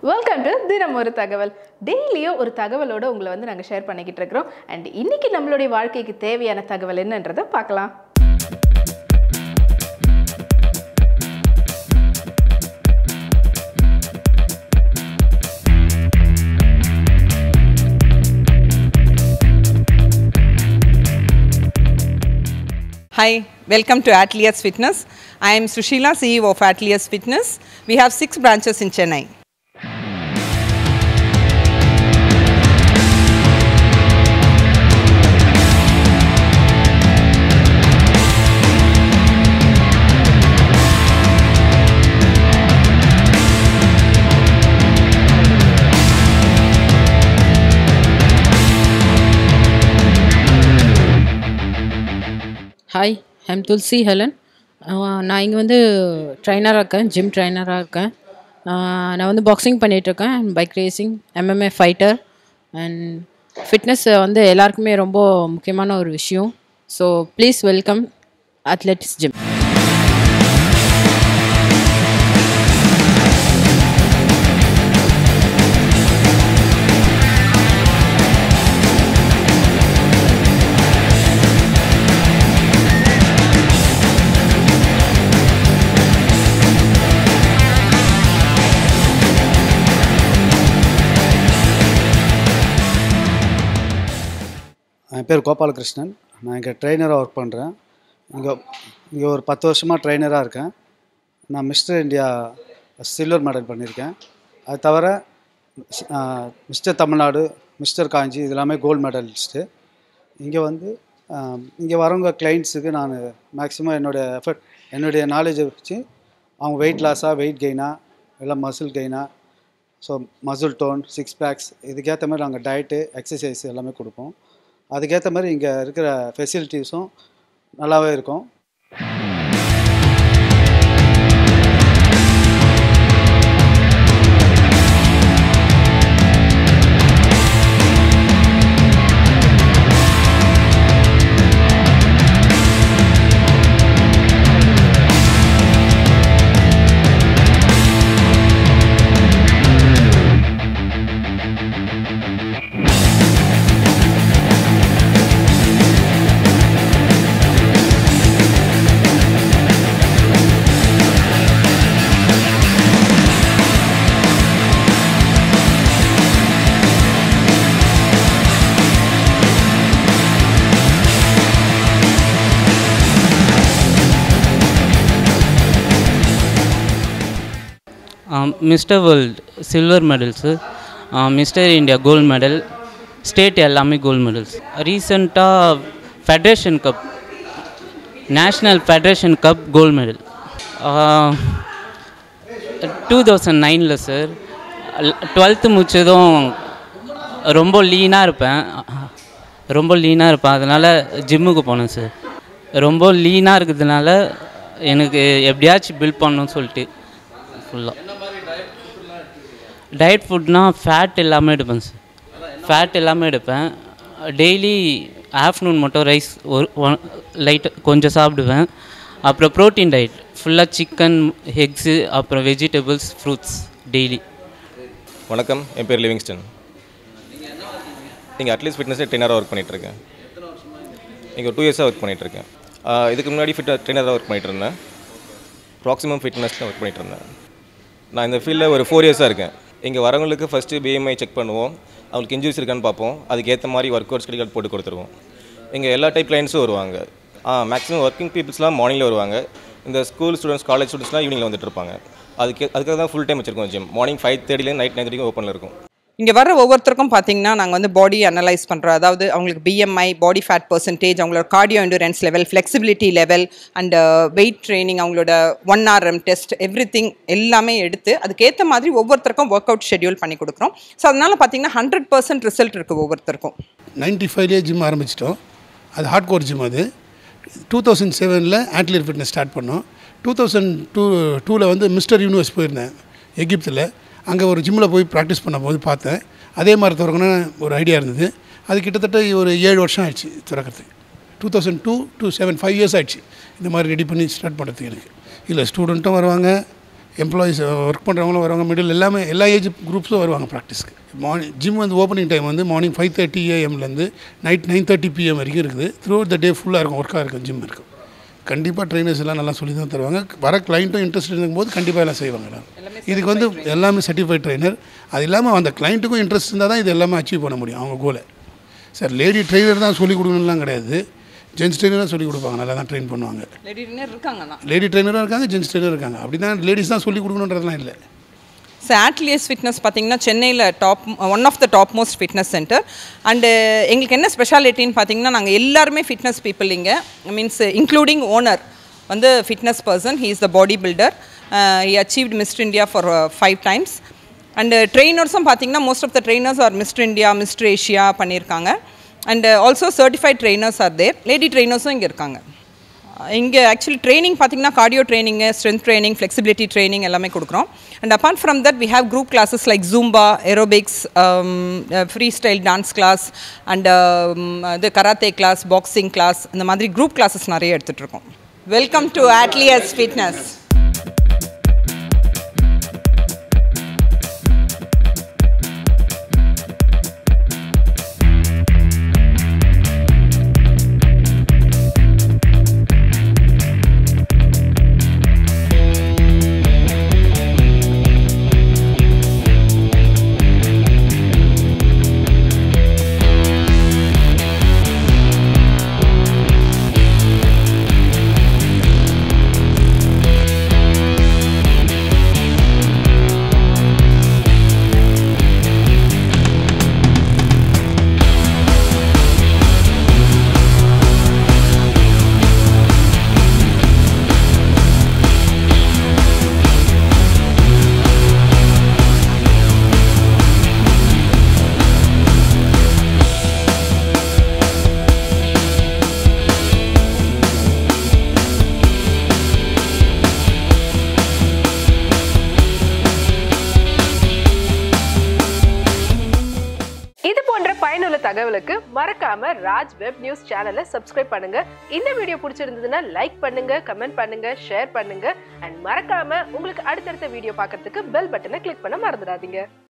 Welcome to தினம் ஒரு தகவல் டெய்லியும் ஒரு தகவலோட உங்களை வந்து நாங்கள் ஷேர் பண்ணிக்கிட்டு இருக்கிறோம் அண்ட் இன்னைக்கு நம்மளுடைய வாழ்க்கைக்கு தேவையான தகவல் என்னன்றதை பார்க்கலாம் Hi, welcome to Ateliers Fitness. I am Sushila, CEO of Ateliers Fitness. We have six branches in Chennai. Hi I'm Tulsi Helen நான் இங்கே வந்து ட்ரைனராக இருக்கேன் ஜிம் ட்ரைனராக இருக்கேன் ஆஹ் நான் வந்து பாக்ஸிங் பண்ணிகிட்ருக்கேன் bike racing MMA fighter and fitness வந்து எல்லாருக்குமே ரொம்ப முக்கியமான ஒரு விஷயம் so please welcome athletics gym என் பேர் கோபாலகிருஷ்ணன் நான் இங்கே ட்ரெயினராக ஒர்க் பண்ணுறேன் இங்கே இங்கே ஒரு பத்து வருஷமாக ட்ரெயினராக இருக்கேன் நான் மிஸ்டர் இந்தியா சில்வர் மெடல் பண்ணியிருக்கேன் அது தவிர மிஸ்டர் தமிழ்நாடு மிஸ்டர் காஞ்சி இது எல்லாமே கோல்டு மெடலிஸ்ட்டு இங்கே வந்து இங்கே வரவங்க கிளைண்ட்ஸுக்கு நான் மேக்ஸிமம் என்னுடைய எஃபர்ட் என்னுடைய நாலேஜை வச்சு அவங்க வெயிட் லாஸாக வெயிட் கெயினா இல்லை மசில் கெயினா so muscle tone six packs இதுக்கேற்ற மாதிரி நாங்கள் டயட்டு எக்ஸசைஸ் எல்லாமே கொடுப்போம் அதுக்கேற்ற மாதிரி இங்கே இருக்கிற ஃபெசிலிட்டிஸும் நல்லாவே இருக்கும் mister world silver medals mister India gold medal state எல்லாமே கோல்டு மெடல்ஸ் ரீசண்டாக federation cup national federation cup gold medal two thousand நைனில் சார் டுவெல்த்து முடிச்சதும் ரொம்ப லீனாக இருப்பேன் ரொம்ப லீனாக இருப்பேன் அதனால் ஜிம்முக்கு போனேன் சார் ரொம்ப லீனாக இருக்கிறதுனால எனக்கு எப்படியாச்சும் பில்ட் பண்ணணும்னு சொல்லிட்டு ஃபுல்லாக டயட் ஃபுட்னா ஃபேட் எல்லாமே எடுப்பேன் சார் ஃபேட் எல்லாமே எடுப்பேன் டெய்லி ஆஃப்டர்நூன் மட்டும் ரைஸ் ஒரு ஒன் லைட் கொஞ்சம் சாப்பிடுவேன் அப்புறம் ப்ரோட்டீன் டயட் ஃபுல்லாக சிக்கன் எக்ஸு அப்புறம் வெஜிடபிள்ஸ் ஃப்ரூட்ஸ் டெய்லி வணக்கம் என் பேர் லிவிங்ஸ்டன் இங்கே அட்லீஸ்ட் ஃபிட்னஸில் ட்ரெயினராக ஒர்க் பண்ணிகிட்ருக்கேன் இங்கே டூ இயர்ஸாக ஒர்க் பண்ணிகிட்ருக்கேன் இதுக்கு முன்னாடி ஃபிட் ட்ரெயினராக ஒர்க் பண்ணிகிட்டு இருந்தேன் ப்ராக்சிமம் ஃபிட்னஸில் ஒர்க் பண்ணிகிட்டு இருந்தேன் நான் இந்த ஃபீல்டில் ஒரு ஃபோர் இயர்ஸாக இருக்கேன் இங்கே வரவங்களுக்கு ஃபஸ்ட்டு பிஎம்ஐ செக் பண்ணுவோம் அவங்களுக்கு இன்ஜுரிஸ் இருக்கான்னு பார்ப்போம் அதுக்கேற்ற மாதிரி ஒர்க் அவுட் ஸ்கெடியூல் போட்டு கொடுத்துருவோம் இங்கே எல்லா டைப் கிளைண்ட்ஸும் வருவாங்க ஆ மேக்ஸிமம் ஒர்க்கிங் பீப்புள்ஸ்லாம் மார்னிங்கில் வருவாங்க இந்த ஸ்கூல் ஸ்டூடெண்ட்ஸ் காலேஜ் ஸ்டூடெண்ட்ஸ்லாம் ஈவினிங்கில் வந்துட்டு இருப்பாங்க அதுக்கு அதுக்காக தான் ஃபுல் டைம் வச்சிருக்கோம் ஜிம் மார்னிங் ஃபைவ் தேர்ட்டிலேருந்து நைட் நைன் வரைக்கும் ஓப்பனில் இருக்கும் இங்கே வர ஒவ்வொருத்தருக்கும் பார்த்தீங்கன்னா நாங்கள் வந்து பாடி அனலைஸ் பண்ணுறோம் அதாவது அவங்களுக்கு பிஎம்ஐ பாடி ஃபேட் பர்சன்டேஜ் அவங்களோட cardio endurance level flexibility level and weight training அவங்களோட one RM test everything எல்லாமே எடுத்து அதுக்கேற்ற மாதிரி ஒவ்வொருத்தருக்கும் ஒர்க் அவுட் ஷெட்யூல் பண்ணி கொடுக்குறோம் ஸோ அதனால் பார்த்தீங்கன்னா ஹண்ட்ரட் பர்சன்ட் ரிசல்ட் இருக்குது ஒவ்வொருத்தருக்கும் நைன்டி ஃபைவ்லேயே ஜிம் ஆரம்பிச்சிட்டோம் அது ஹார்ட் கோர் ஜிம் அது டூ தௌசண்ட் செவனில் ஆட்லியர் ஃபிட்னஸ் ஸ்டார்ட் பண்ணோம் டூ தௌசண்ட் டூ டூவில் வந்து மிஸ்டர் யூனிவர்ஸ் போயிருந்தேன் எகிப்தில் அங்கே ஒரு ஜிம்மில் போய் ப்ராக்டிஸ் பண்ணும்போது பார்த்தேன் அதே மாதிரி திறக்கணும்னு ஒரு ஐடியா இருந்தது அது கிட்டத்தட்ட ஒரு ஏழு வருஷம் ஆயிடுச்சு திறக்கிறதுக்கு two thousand two two seven five years ஆயிடுச்சு இந்த மாதிரி ரெடி பண்ணி ஸ்டார்ட் பண்ணுறதுக்கு எனக்கு இல்லை ஸ்டூடெண்ட்டும் வருவாங்க எம்ப்ளாயீஸ் ஒர்க் பண்ணுறவங்களும் வருவாங்க மிடில் எல்லாமே எல்லா ஏஜ் குரூப்ஸும் வருவாங்க ப்ராக்டிஸ்க்கு மார்னிங் ஜிம் வந்து ஓப்பனிங் டைம் வந்து மார்னிங் ஃபைவ் தேர்ட்டி ஏஎம்லேருந்து நைட் நைன் தேர்ட்டி பிஎம் வரைக்கும் இருக்குது த்ரூ த டே ஃபுல்லாக இருக்கும் ஒர்க்காக இருக்கும் ஜிம் இருக்கும் கண்டிப்பாக ட்ரைனர்ஸ் எல்லாம் நல்லா சொல்லி தான் தருவாங்க வர கிளைண்ட்டும் இன்ட்ரெஸ்ட் இருக்கும்போது கண்டிப்பாக எல்லாம் செய்வாங்க எல்லாம். இதுக்கு வந்து எல்லாமே சர்டிஃபைட் ட்ரைனர் அது இல்லாமல் அந்த கிளைண்ட்டுக்கும் இன்ட்ரெஸ்ட் இருந்தால் தான் இது எல்லாமே அச்சீவ் பண்ண முடியும் அவங்க கோலை சார் லேடி ட்ரைனர் தான் சொல்லிக் கொடுக்கணும்லாம் கிடையாது ஜென்ஸ் ட்ரைனராக சொல்லிக் கொடுப்பாங்க நல்லா தான் ட்ரெயின் பண்ணுவாங்க லேடி ட்ரெயினர் இருக்காங்கண்ணா லேடி ட்ரைனரும் இருக்காங்க ஜென்ஸ் ட்ரைனரும் இருக்காங்க அப்படி தான் லேடிஸ் தான் சொல்லிக் கொடுக்கணுன்றதுலாம் இல்லை ஸோ ஆட்லியஸ் ஃபிட்னஸ் பார்த்தீங்கன்னா சென்னையில் top one of the top most fitness centre and எங்களுக்கு என்ன ஸ்பெஷாலிட்டின்னு பார்த்தீங்கன்னா நாங்கள் எல்லாருமே ஃபிட்னஸ் பீப்புள் இங்கே மீன்ஸ் இன்க்ளூடிங் ஓனர் வந்து fitness person he is the body builder he achieved mister India for five times and ட்ரெயினர்ஸும் பார்த்தீங்கன்னா most of the trainers are mister India mister Asia பண்ணியிருக்காங்க and also certified trainers are there lady ட்ரெயினர்ஸும் இங்கே இருக்காங்க இங்கே actually training பார்த்தீங்கன்னா cardio training strength training flexibility training எல்லாமே கொடுக்குறோம் and apart from that we have group classes like Zumba aerobics freestyle dance class and இது karate class boxing class இந்த மாதிரி குரூப் கிளாஸஸ் நிறைய எடுத்துகிட்டு இருக்கோம் வெல்கம் டு ஆட்லியஸ் ஃபிட்னஸ் இது போன்ற பயனுள்ள தகவலுக்கு மறக்காம ராஜ் வெப் நியூஸ் சேனலை சப்ஸ்கிரைப் பண்ணுங்க இந்த வீடியோ பிடிச்சிருந்ததுன்னா லைக் பண்ணுங்க கமெண்ட் பண்ணுங்க ஷேர் பண்ணுங்க அண்ட் மறக்காம உங்களுக்கு அடுத்தடுத்த வீடியோ பார்க்கறதுக்கு பெல் பட்டனை கிளிக் பண்ண மறந்துடாதீங்க